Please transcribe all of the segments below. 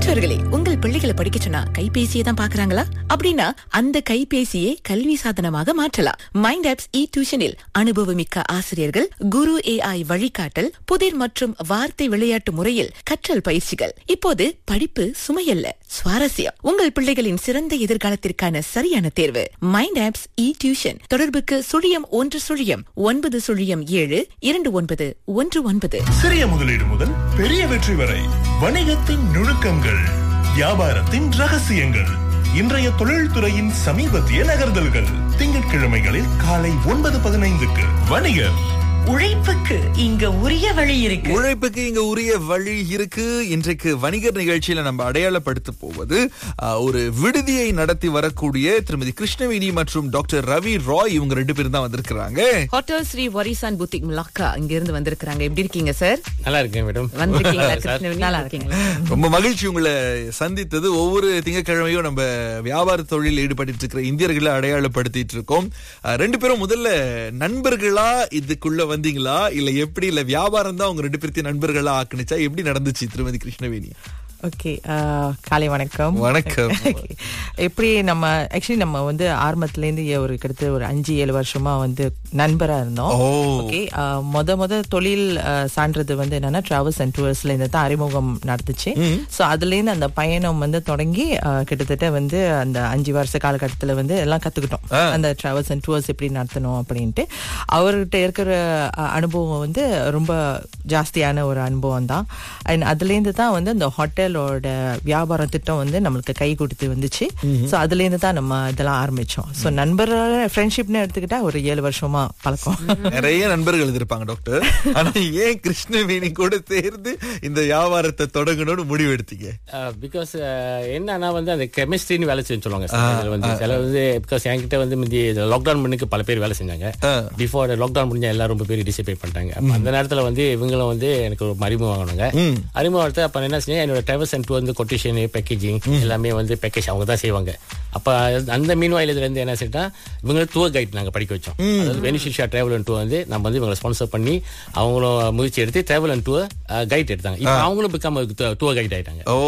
பெற்றோர்களே உங்கள் பிள்ளைகளை படிக்க சொன்னா கைபேசியை தான் பாக்குறாங்களா அப்படின்னா அந்த கைபேசியை கல்வி சாதனமாக மாற்றலாம் மைண்ட் ஆப்ஸ் இ டியூஷனில் அனுபவமிக்க ஆசிரியர்கள் குரு ஏஐ வழிகாட்டல் புதிர் மற்றும் வார்த்தை விளையாட்டு முறையில் கற்றல் பயிற்சிகள் இப்போது படிப்பு சுமையல்ல சுவாரஸ்யம் உங்கள் பிள்ளைகளின் சிறந்த எதிர்காலத்திற்கான சரியான தேர்வு மைண்ட் ஆப்ஸ் இ டியூஷன் தொடர்புக்கு சுழியம் ஒன்று சுழியம் ஒன்பது சுழியம் ஏழு இரண்டு ஒன்பது ஒன்று ஒன்பது சிறிய முதலீடு முதல் பெரிய வெற்றி வரை வணிகத்தின் நுணுக்கங்கள் வியாபாரத்தின் ரகசியங்கள் இன்றைய தொழில்துறையின் சமீபத்திய நகர்தல்கள் திங்கட்கிழமைகளில் காலை ஒன்பது பதினைந்துக்கு வணிகர் உழைப்புக்கு இங்க உரிய வழி இருக்கு உழைப்புக்கு இங்க உரிய வழி இருக்கு இன்றைக்கு வணிகர் நிகழ்ச்சியில நம்ம அடையாளப்படுத்த போவது ஆஹ், ஒரு விடுதியை நடத்தி வரக்கூடிய திருமதி கிருஷ்ணவேணி மற்றும் டாக்டர் ரவி ராய் இவங்க ரெண்டு பேரும் தான் வந்திருக்கிறாங்க ஹோட்டல் ஸ்ரீ வரிசான் புத்திக் முலாக்கா இங்க இருந்து வந்திருக்காங்க எப்படி இருக்கீங்க சார் நல்லா இருக்கேன் மேடம் வந்திருக்கீங்களா சார். கிருஷ்ணவேணி? நல்லா இருக்கீங்களா ரொம்ப மகிழ்ச்சி உங்களை சந்தித்தது ஒவ்வொரு திங்கட்கிழமையும் நம்ம வியாபார தொழில் ஈடுபட்டு இருக்கிற இந்தியர்களை அடையாளப்படுத்திட்டு இருக்கோம் ஆஹ், ரெண்டு பேரும் முதல்ல நண்பர்களா இதுக்குள்ள வந்தீங்களா இல்ல எப்படி இல்ல வியாபாரம் தான் உங்க ரெண்டு பேர்த்தையும் நண்பர்களா ஆக்குனுச்சா எப்படி நடந்துச்சு திருமதி கிருஷ்ணவேணி ஓகே காலை வணக்கம் வணக்கம். Okay. எப்படி நம்ம ஆக்சுவலி நம்ம வந்து ஆரம்பத்துலேருந்து ஒரு கிட்டத்தட்ட ஒரு அஞ்சு ஏழு வருஷமா வந்து நண்பரா இருந்தோம் ஓ. ஓகே மொத மொத தொழில் ஆஹ், சான்றது வந்து என்னன்னா டிராவல்ஸ் அண்ட் டூர்ஸ்ல இருந்து தான் அறிமுகம் நடத்துச்சு ஸோ அதுலேருந்து அந்த பயணம் வந்து தொடங்கி ஆஹ், கிட்டத்தட்ட வந்து அந்த அஞ்சு வருஷ காலகட்டத்தில் வந்து எல்லாம் கத்துக்கிட்டோம் அந்த டிராவல்ஸ் அண்ட் டூர்ஸ் எப்படி நடத்தணும் அப்படின்ட்டு அவர்கிட்ட இருக்கிற அஹ், அனுபவம் வந்து ரொம்ப ஜாஸ்தியான ஒரு அனுபவம் தான் அண்ட் அதுலேருந்து தான் வந்து அந்த ஹோட்டலோட வியாபார திட்டம் வந்து நம்மளுக்கு கை கொடுத்து வந்துச்சு ஸோ அதுலேருந்து தான் நம்ம இதெல்லாம் ஆரம்பிச்சோம் ஸோ நண்பரோட ஃப்ரெண்ட்ஷிப்னு எடுத்துக்கிட்டா ஒரு ஏழு வருஷமா பழக்கம் நிறைய நண்பர்கள் இருப்பாங்க டாக்டர் ஆனா ஏன் கிருஷ்ணவேணி கூட சேர்ந்து இந்த வியாபாரத்தை தொடங்கணும்னு முடிவு எடுத்தீங்க பிகாஸ் என்னன்னா வந்து அந்த கெமிஸ்ட்ரின்னு வேலை செய்ய சொல்லுவாங்க சார் இதுல வந்து சில வந்து பிகாஸ் என்கிட்ட வந்து முந்தி லாக்டவுன் பண்ணுக்கு பல பேர் வேலை செஞ்சாங்க பிஃபோர் லாக்டவுன் முடிஞ்ச எல்லாரும் ரொம்ப பேர் டிசைட் பண்ணிட்டாங்க அப்ப அந்த நேரத்துல வந்து இவங்களும் வந்து எனக்கு ஒரு அறிமுகம் ஆகணுங்க அறிமுகம் ஆகிறது அப்ப என்ன செஞ்சேன் என்னோட டிராவல்ஸ் அண்ட் டூர் வந்து கொட்டேஷன் பேக்கேஜிங் எல்லாமே வந்து பேக்கேஜ் அவங்க தான் செய்வாங்க அப்ப அந்த மீன் வாயில இருந்து என்ன செஞ்சா இவங்க டூர் கைட் நாங்க படிக்க வச்சோம் அதாவது பெனிஃபிஷியா டிராவல் அண்ட் டூர் வந்து நம்ம வந்து இவங்களை ஸ்பான்சர் பண்ணி அவங்களும் முயற்சி எடுத்து டிராவல் அண்ட் டூர் கைட் எடுத்தாங்க இப்போ அவங்களும் பிகம் டூர் கைட் ஆயிட்டாங்க ஓ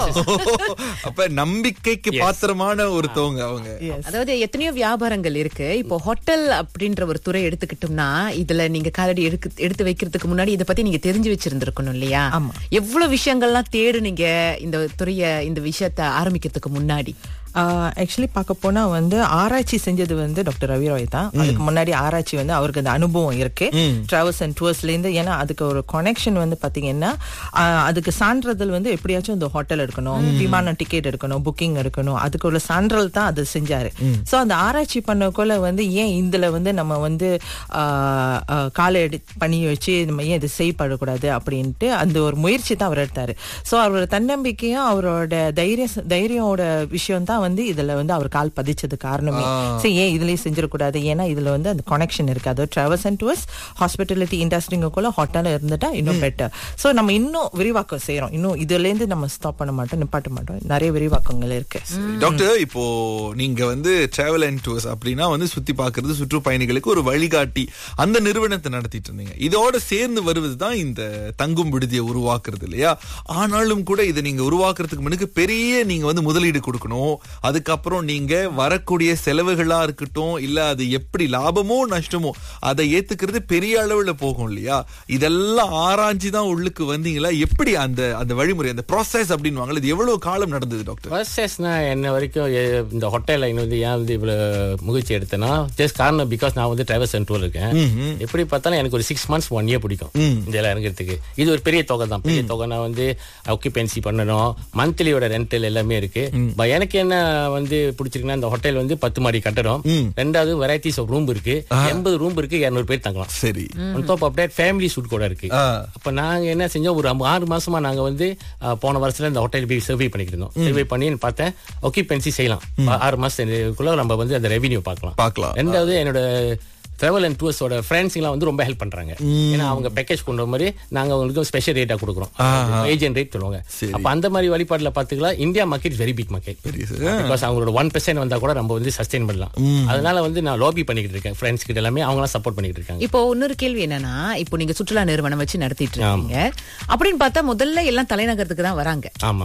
அப்ப நம்பிக்கைக்கு பாத்திரமான ஒருத்தவங்க அவங்க அதாவது எத்தனையோ வியாபாரங்கள் இருக்கு இப்போ ஹோட்டல் அப்படின்ற ஒரு துறை எடுத்துக்கிட்டோம்னா இதுல நீங்க காலடி எடுத்து எடுத்து வைக்கிறதுக்கு முன்னாடி இத பத்தி நீங்க தெரிஞ்சு வச்சிருந்திருக்கணும் இல்லையா ஆமா. எவ்வளவு விஷயங்கள்லாம் தேடுனீங்க இந்த துறைய இந்த விஷயத்த ஆரம்பிக்கிறதுக்கு முன்னாடி ஆக்சுவலி பார்க்க போனா வந்து ஆராய்ச்சி செஞ்சது வந்து டாக்டர் ரவி ராய் தான் அதுக்கு முன்னாடி ஆராய்ச்சி வந்து அவருக்கு அந்த அனுபவம் இருக்கு டிராவல்ஸ் அண்ட் டூர்ஸ்ல இருந்து ஏன்னா அதுக்கு ஒரு கனெக்ஷன் வந்து பாத்தீங்கன்னா ஆஹ், அதுக்கு சான்றிதழ் வந்து எப்படியாச்சும் இந்த ஹோட்டல் எடுக்கணும் விமான டிக்கெட் எடுக்கணும் புக்கிங் எடுக்கணும் அதுக்கு ஒரு சான்றல் தான் அது செஞ்சாரு சோ அந்த ஆராய்ச்சி பண்ணக்குள்ள வந்து ஏன் இதுல வந்து நம்ம வந்து ஆஹ், ஆஹ், காலை எடு பண்ணி வச்சு நம்ம ஏன் இது செய்யப்படக்கூடாது அப்படின்ட்டு அந்த ஒரு முயற்சி தான் அவர் எடுத்தாரு சோ அவரோட தன்னம்பிக்கையும் அவரோட தைரிய தைரியோட விஷயம் தான் வந்து இதுல வந்து அவர் கால் பதிச்சது காரணமே சரி ஏன் இதுலயே செஞ்சிடக்கூடாது ஏன்னா இதுல வந்து அந்த கனெக்ஷன் இருக்கு அது டிராவல்ஸ் அண்ட் டூர்ஸ் ஹாஸ்பிட்டாலிட்டி இண்டஸ்ட்ரிங்குள்ள ஹோட்டல் இருந்துட்டா இன்னும் பெட்டர் சோ நம்ம இன்னும் விரிவாக்கம் செய்யறோம் இன்னும் இதுல இருந்து நம்ம ஸ்டாப் பண்ண மாட்டோம் நிப்பாட்ட மாட்டோம் நிறைய விரிவாக்கங்கள் இருக்கு டாக்டர் இப்போ நீங்க வந்து டிராவல் அண்ட் டூர்ஸ் அப்படின்னா வந்து சுத்தி பார்க்கிறது சுற்றுப்பயணிகளுக்கு ஒரு வழிகாட்டி அந்த நிறுவனத்தை நடத்திட்டு இருந்தீங்க இதோட சேர்ந்து வருவது தான் இந்த தங்கும் விடுதியை உருவாக்குறது இல்லையா ஆனாலும் கூட இதை நீங்க உருவாக்குறதுக்கு முன்னுக்கு பெரிய நீங்க வந்து முதலீடு கொடுக்கணும் அதுக்கப்புறம் நீங்க வரக்கூடிய செலவுகளா இருக்கட்டும் இல்ல அது எப்படி லாபமோ நஷ்டமோ அதை ஏத்துக்கிறது பெரிய அளவுல போகும் இல்லையா இதெல்லாம் ஆராய்ச்சி தான் உள்ளுக்கு வந்தீங்களா எப்படி அந்த அந்த வழிமுறை அந்த ப்ராசஸ் அப்படின்னு இது எவ்வளவு காலம் நடந்தது டாக்டர் ப்ராசஸ்னா என்ன வரைக்கும் எ- இந்த ஹோட்டல் லைன் வந்து ஏன் வந்து இவ்வளவு முயற்சி எடுத்தேன்னா ஜஸ்ட் காரணம் பிகாஸ் நான் வந்து டிரைவர் சென்டர் இருக்கேன் எப்படி பார்த்தாலும் எனக்கு ஒரு சிக்ஸ் மந்த்ஸ் ஒன் இயர் பிடிக்கும் இதெல்லாம் இறங்குறதுக்கு இது ஒரு பெரிய தொகை தான் பெரிய தொகை நான் வந்து ஆக்குபென்சி பண்ணணும் மந்த்லியோட ரெண்டல் எல்லாமே இருக்கு ப- எனக்கு என்ன வந்து பிடிச்சிருக்குன்னா இந்த ஹோட்டல் வந்து பத்து மாடி கட்டடம் ரெண்டாவது வெரைட்டிஸ் ஆஃப் ரூம் இருக்கு எண்பது ரூம் இருக்கு இருநூறு பேர் தங்கலாம் சரி on top of that family suite கூட இருக்கு ஆ. அப்ப நாங்க என்ன செஞ்சோம் ஒரு அம்- ஆறு மாசமா நாங்க வந்து அஹ், போன வருஷத்துல இந்த ஹோட்டல் போய் சர்வே பண்ணிட்டு இருந்தோம் சர்வே பண்ணி பார்த்தேன் ஒக்கிபென்சி செய்யலாம் ஆறு மாசத்துக்குள்ள நம்ம வந்து அந்த ரெவென்யூ பார்க்கலாம் பார்க்கலாம். ரெண்டாவது என்னோட டிராவல் அண்ட் டூர்ஸோட ஃப்ரெண்ட்ஸ்லாம் வந்து ரொம்ப ஹெல்ப் பண்றாங்க ஏன்னா அவங்க பேக்கேஜ் கொண்டு வர மாதிரி நாங்க அவங்களுக்கு ஸ்பெஷல் ரேட்டா கொடுக்குறோம் ஏஜென்ட் ரேட் சொல்லுவாங்க சரி. அப்ப அந்த மாதிரி வழிபாட்டுல பாத்துக்கலாம் India market very big market because அவங்களோட ஒன் பெர்சென்ட் வந்தா கூட நம்ம வந்து சஸ்டைன் பண்ணலாம் அதனால வந்து நான் லாபி பண்ணிக்கிட்டு இருக்கேன் ஃப்ரெண்ட்ஸ் கிட்ட எல்லாமே அவங்களாம் சப்போர்ட் பண்ணிக்கிட்டு இருக்காங்க இப்போ இன்னொரு கேள்வி என்னன்னா இப்போ நீங்க சுற்றுலா நிறுவனம் வச்சு நடத்திட்டு இருக்கீங்க அப்படின்னு பார்த்தா முதல்ல எல்லாம் தலைநகரத்துக்கு தான் வராங்க ஆமா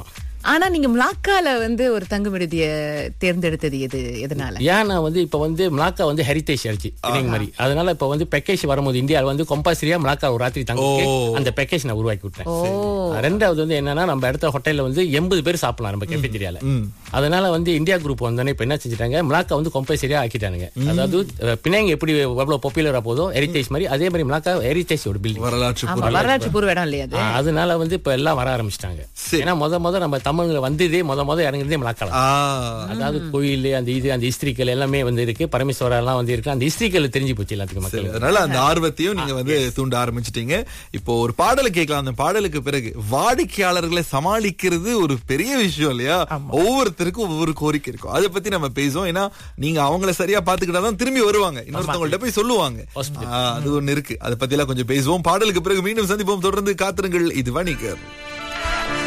ஆனா நீங்க மலாக்கால வந்து ஒரு தங்கும் விடுதிய தேர்ந்தெடுத்தது எது எதனால ஏன்னா வந்து இப்ப வந்து மலாக்கா வந்து ஹெரிட்டேஜ் ஆயிடுச்சு இணைங்க மாதிரி அதனால இப்ப வந்து பேக்கேஜ் வரும்போது இந்தியாவில் வந்து கம்பல்சரியா மலாக்கா ஒரு ராத்திரி தங்க அந்த பேக்கேஜ் நான் உருவாக்கி விட்டேன் ரெண்டாவது வந்து என்னன்னா நம்ம இடத்த ஹோட்டல்ல வந்து எண்பது பேர் சாப்பிடலாம் நம்ம கேஃபேட்டீரியால அதனால வந்து இந்தியா குரூப் வந்தோடனே இப்ப என்ன செஞ்சுட்டாங்க மலாக்கா வந்து கம்பல்சரியா ஆக்கிட்டானுங்க அதாவது அஹ், பினாங் எப்படி எவ்வளவு பாப்புலரா போதும் ஹெரிட்டேஜ் மாதிரி அதே மாதிரி மலாக்கா ஹெரிட்டேஜ் ஒரு பில்டிங் வரலாற்று ஆமா வரலாற்று பூர்வ இடம் இல்லையா அது அதனால வந்து இப்ப எல்லாம் வர ஆரம்பிச்சிட்டாங்க சரி. ஏன்னா முத முத நம்ம தமிழ்ல வந்ததே முத முத இறங்குறதே மலாக்கால ஆ அதாவது கோயில் அந்த இது அந்த இஸ்திரிக்கல் எல்லாமே வந்து இருக்கு பரமேஸ்வரா எல்லாம் வந்து இருக்கு அந்த இஸ்திரிக்கல் தெரிஞ்சு போச்சு எல்லாத்துக்கும் சரி, மக்களுக்கு அதனால அந்த ஆர்வத்தையும் நீங்க வந்து தூண்ட ஆரம்பிச்சிட்டீங்க இப்போ ஒரு பாடலை கேட்கலாம் அந்த பாடலுக்கு பிறகு வாடிக்கையாளர்களை சமாளிக்கிறது ஒரு பெரிய விஷயம் இல்லையா ஒவ்வொருத்தருக்கும் ஒவ்வொரு கோரிக்கை இருக்கும் அதை பத்தி நம்ம பேசுவோம் ஏன்னா நீங்க அவங்கள சரியா பாத்துக்கிட்டாதான் திரும்பி வருவாங்க இன்னொருத்தவங்கள்ட்ட போய் சொல்லுவாங்க ஆ, அது ஒண்ணு இருக்கு அதை பத்தி எல்லாம் கொஞ்சம் பேசுவோம் பாடலுக்கு பிறகு மீண்டும் சந்திப்போம் தொடர்ந்து காத்திருங்கள் இது வணிகர்